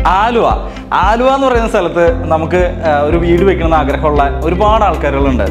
ആലുവ ആലുവ എന്ന് പറയുന്ന സ്ഥലത്ത് നമുക്ക് ആ, ഒരു വീട് വെക്കണമെന്ന് ആഗ്രഹമുള്ള ഒരുപാട് ആൾക്കാരുകളുണ്ട്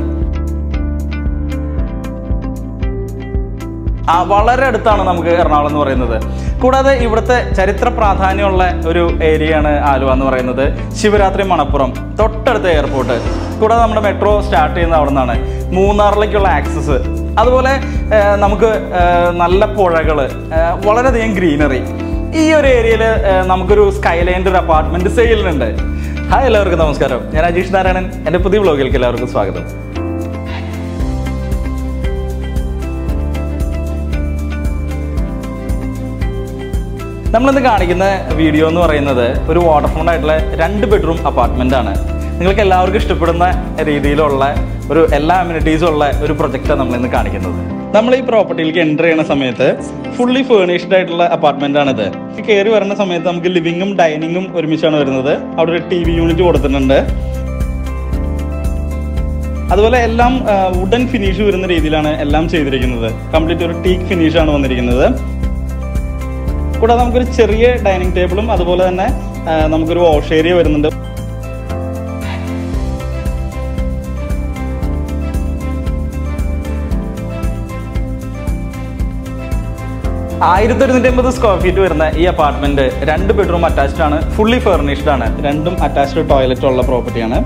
ആ വളരെ അടുത്താണ് നമുക്ക് എറണാകുളം എന്ന് പറയുന്നത് കൂടാതെ ഇവിടുത്തെ ചരിത്ര പ്രാധാന്യമുള്ള ഒരു ഏരിയയാണ് ആലുവ എന്ന് പറയുന്നത് ശിവരാത്രി മണപ്പുറം തൊട്ടടുത്ത എയർപോർട്ട് കൂടാതെ നമ്മുടെ മെട്രോ സ്റ്റാർട്ട് ചെയ്യുന്ന അവിടെ നിന്നാണ് മൂന്നാറിലേക്കുള്ള ആക്സസ് അതുപോലെ ആ, നമുക്ക് ആ, നല്ല പുഴകൾ വളരെയധികം ഗ്രീനറി ഈ ഒരു ഏരിയയിൽ നമുക്കൊരു സ്കൈലൈൻ്റെ ഒരു അപ്പാർട്ട്മെന്റ് സെയിലുണ്ട് ഹായ് എല്ലാവർക്കും നമസ്കാരം ഞാൻ അജീഷ് നാരായണൻ എൻ്റെ പുതിയ വ്ലോഗിലേക്ക് എല്ലാവർക്കും സ്വാഗതം നമ്മളിന്ന് കാണിക്കുന്ന വീഡിയോ എന്ന് പറയുന്നത് ഒരു വാട്ടർ ഫ്രണ്ട് ആയിട്ടുള്ള രണ്ട് ബെഡ്റൂം അപ്പാർട്ട്മെന്റ് ആണ് നിങ്ങൾക്ക് എല്ലാവർക്കും ഇഷ്ടപ്പെടുന്ന രീതിയിലുള്ള ഒരു എല്ലാ അമ്യൂണിറ്റീസും ഉള്ള ഒരു പ്രൊജക്റ്റാണ് നമ്മൾ ഇന്ന് കാണിക്കുന്നത് നമ്മൾ ഈ പ്രോപ്പർട്ടിയിലേക്ക് എൻ്റർ ചെയ്യുന്ന സമയത്ത് ഫുള്ളി ഫേർണിഷ്ഡ് ആയിട്ടുള്ള അപ്പാർട്ട്മെന്റ് ആണിത് കയറി വരുന്ന സമയത്ത് നമുക്ക് ലിവിങ്ങും ഡൈനിങ്ങും ഒരുമിച്ചാണ് വരുന്നത് അവിടെ ഒരു ടി വി യൂണിറ്റ് കൊടുത്തിട്ടുണ്ട് അതുപോലെ എല്ലാം വുഡൻ ഫിനിഷ് വരുന്ന രീതിയിലാണ് എല്ലാം ചെയ്തിരിക്കുന്നത് കംപ്ലീറ്റ് ഒരു ടീക്ക് ഫിനിഷ് ആണ് വന്നിരിക്കുന്നത് കൂടാതെ നമുക്കൊരു ചെറിയ ഡൈനിങ് ടേബിളും അതുപോലെ തന്നെ ആ, നമുക്കൊരു വാഷ് ഏരിയ വരുന്നുണ്ട് ആയിരത്തി ഒരുന്നൂറ്റി അമ്പത് സ്ക്വയർ ഫീറ്റ് വരുന്ന ഈ അപ്പാർട്ട്മെന്റ് രണ്ട് ബെഡ്റൂം അറ്റാച്ച്ഡ് ആണ് ഫുള്ളി ഫർണിഷ്ഡ് ആണ് രണ്ടും അറ്റാച്ച്ഡ് ടോയ്ലറ്റ് ഉള്ള പ്രോപ്പർട്ടിയാണ്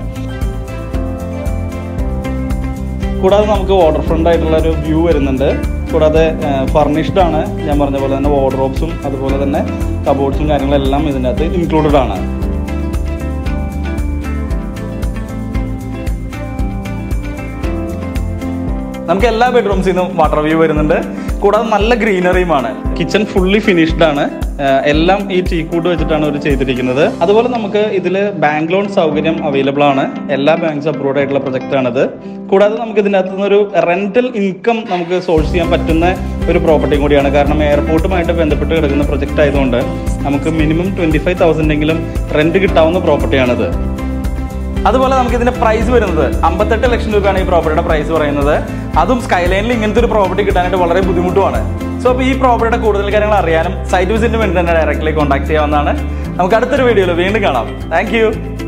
കൂടാതെ നമുക്ക് വാട്ടർ ഫ്രണ്ട് ആയിട്ടുള്ള ഒരു വ്യൂ വരുന്നുണ്ട് കൂടാതെ ഫർണിഷ്ഡ് ആണ് ഞാൻ പറഞ്ഞ പോലെ തന്നെ വാർഡ്രോബ്സും അതുപോലെ തന്നെ കബോർഡ്സും കാര്യങ്ങളെല്ലാം ഇതിനകത്ത് ഇൻക്ലൂഡഡ് ആണ് നമുക്ക് എല്ലാ ബെഡ്റൂംസിൽ നിന്നും വാട്ടർ വ്യൂ വരുന്നുണ്ട് കൂടാതെ നല്ല ഗ്രീനറിയുമാണ് കിച്ചൺ ഫുള്ളി ഫിനിഷ്ഡ് ആണ് ആഹ് എല്ലാം ഈ ടീക്കൂട്ട് വെച്ചിട്ടാണ് അവർ ചെയ്തിരിക്കുന്നത് അതുപോലെ നമുക്ക് ഇതിൽ ബാങ്ക് ലോൺ സൗകര്യം അവൈലബിൾ ആണ് എല്ലാ ബാങ്ക്സ് അപ്രൂവ്ഡ് ആയിട്ടുള്ള പ്രൊജക്റ്റ് ആണിത് കൂടാതെ നമുക്ക് ഇതിനകത്ത് നിന്ന് ഒരു റെന്റൽ ഇൻകം നമുക്ക് സോഴ്സ് ചെയ്യാൻ പറ്റുന്ന ഒരു പ്രോപ്പർട്ടി കൂടിയാണ് കാരണം എയർപോർട്ടുമായിട്ട് ബന്ധപ്പെട്ട് കിടക്കുന്ന പ്രൊജക്റ്റ് ആയതുകൊണ്ട് നമുക്ക് മിനിമം ട്വന്റി ഫൈവ് തൗസൻഡെങ്കിലും റെന്റ് കിട്ടാവുന്ന പ്രോപ്പർട്ടിയാണിത് അതുപോലെ നമുക്ക് ഇതിന്റെ പ്രൈസ് വരുന്നത് അമ്പത്തെട്ട് ലക്ഷം രൂപയാണ് ഈ പ്രോപ്പർട്ടിയുടെ പ്രൈസ് പറയുന്നത് അതും സ്കൈലൈനിൽ ഇങ്ങനത്തെ ഒരു പ്രോപ്പർട്ടി കിട്ടാനായിട്ട് വളരെ ബുദ്ധിമുട്ടുമാണ് സോ അപ്പോൾ ഈ പ്രോപ്പർട്ടിയുടെ കൂടുതൽ കാര്യങ്ങൾ അറിയാനും സൈറ്റ് വിസിറ്റിന് വേണ്ടി തന്നെ ഡയറക്റ്റ്ലി കോൺടാക്ട് ചെയ്യാവുന്നതാണ് നമുക്ക് അടുത്തൊരു വീഡിയോയിൽ വീണ്ടും കാണാം താങ്ക്